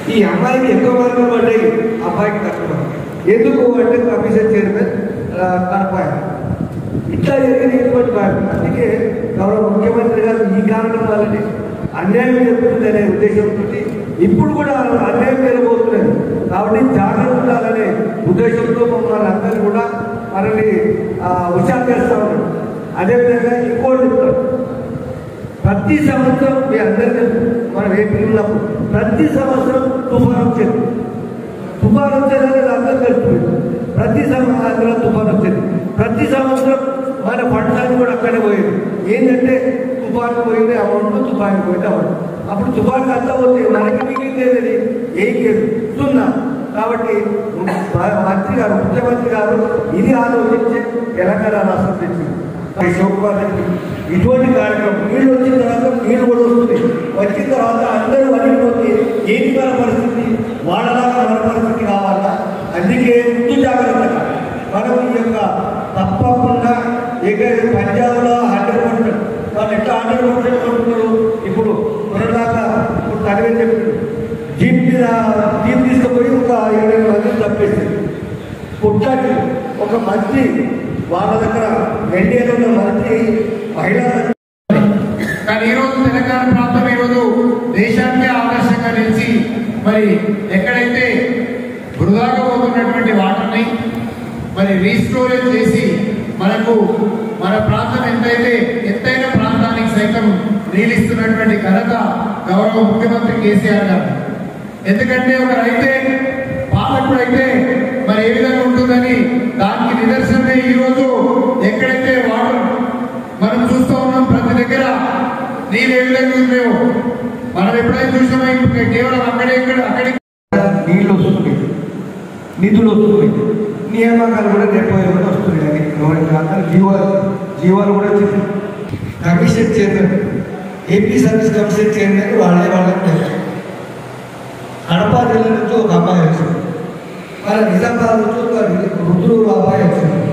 ఈ అమ్మాయికి ఎక్కువ మార్కులు పడ్డాయి అబ్బాయికి తక్కువ మార్కులు. ఎందుకు అంటే కమిషన్ చైర్మన్ ఆ, కనపాయ ఇట్లా జరిగింది ఇటువంటి భాగం అందుకే గౌరవ ముఖ్యమంత్రి గారు ఈ కారణం వల్లనే అన్యాయం జరుగుతుంది అనే ఉద్దేశంతో ఇప్పుడు కూడా అన్యాయం జరగబోతున్నది కాబట్టి జాగ్రత్త ఉండాలనే ఉద్దేశంతో మమ్మల్ని అందరూ కూడా మనల్ని ఆ, హుషారు చేస్తా ఉన్నారు అదేవిధంగా ఇంకోటి చెప్తారు ప్రతి సంవత్సరం మీ అందరికీ మనం ఏపీ ఉన్నప్పుడు ప్రతి సంవత్సరం తుఫాన్ వచ్చేది తుఫాన్ వచ్చేది అందరూ తెలుస్తుంది ప్రతి సంవత్సరం తుఫాన్ వచ్చేది ప్రతి సంవత్సరం మన పంటలన్నీ కూడా అక్కడే పోయేది ఏంటంటే తుఫాన్ పోయింది అమౌంట్ తుఫాన్ పోయింది అమౌంట్ అప్పుడు తుఫాన్ అంతా పోతే మనకి మిగిలింది ఏం లేదు సున్నా కాబట్టి మంత్రి గారు ముఖ్యమంత్రి గారు ఇది ఆలోచించి తెలంగాణ రాష్ట్రం తెచ్చింది ఈ శివకుమార్ రెడ్డి ఇటువంటి కార్యక్రమం నీళ్ళు వచ్చిన తర్వాత నీళ్ళు కూడా వస్తుంది వచ్చిన తర్వాత అందరూ వణికిపోతే ఏంటి మన పరిస్థితి వాళ్ళలాగా మన పరిస్థితి కావాలా అందుకే ముందు జాగ్రత్తగా మనం ఈ యొక్క తప్పకుండా ఇక పంజాబ్లో హండ్రెడ్ పర్సెంట్ వాళ్ళు ఎట్లా హండ్రెడ్ పర్సెంట్ కొట్టుకున్నారు ఇప్పుడు కొనదాకా ఇప్పుడు తనవే చెప్పారు జీప్ మీద జీప్ తీసుకుపోయి ఒక ఇరవై మందిని తప్పేసింది పుట్టాకి ఒక మంత్రి వాళ్ళ దగ్గర ఎన్డీఏలో ఉన్న మంత్రి మహిళా కానీ ఈ రోజు తెలంగాణ ప్రాంతం ఈ రోజు దేశానికే ఆదర్శంగా నిలిచి మరి ఎక్కడైతే వృధాగా పోతున్నటువంటి వాటర్ని మరి రీస్టోరేజ్ చేసి మనకు మన ప్రాంతం ఎంతైతే ఎత్తైన ప్రాంతానికి సైతం నీలిస్తున్నటువంటి ఘనత గౌరవ ముఖ్యమంత్రి కేసీఆర్ గారు ఎందుకంటే ఒక రైతే పాలకుడైతే మరి ఏ విధంగా ఉంటుందని దానికి నిదర్శనమే ఈ రోజు ఎక్కడైతే వాటర్ మనం చూస్తూ ఉన్నాం ప్రతి దగ్గర నీళ్ళు ఏ విధంగా ఉందో మనం ఎప్పుడైతే చూసామో ఇప్పుడు కేవలం అక్కడే ఇక్కడ అక్కడే నీళ్ళు వస్తున్నాయి నిధులు వస్తున్నాయి నియామకాలు కూడా డెబ్బై కూడా వస్తున్నాయి అది ఎవరికి అందరూ జీవాలు జీవాలు కూడా వచ్చింది commission chairman AP service commission chairman వాళ్ళే వాళ్ళకి తెలుసు కడప జిల్లా నుంచి ఒక అమ్మాయి వచ్చింది మన నిజామాబాద్ నుంచి ఒక రుద్రూరు అబ్బాయి వచ్చింది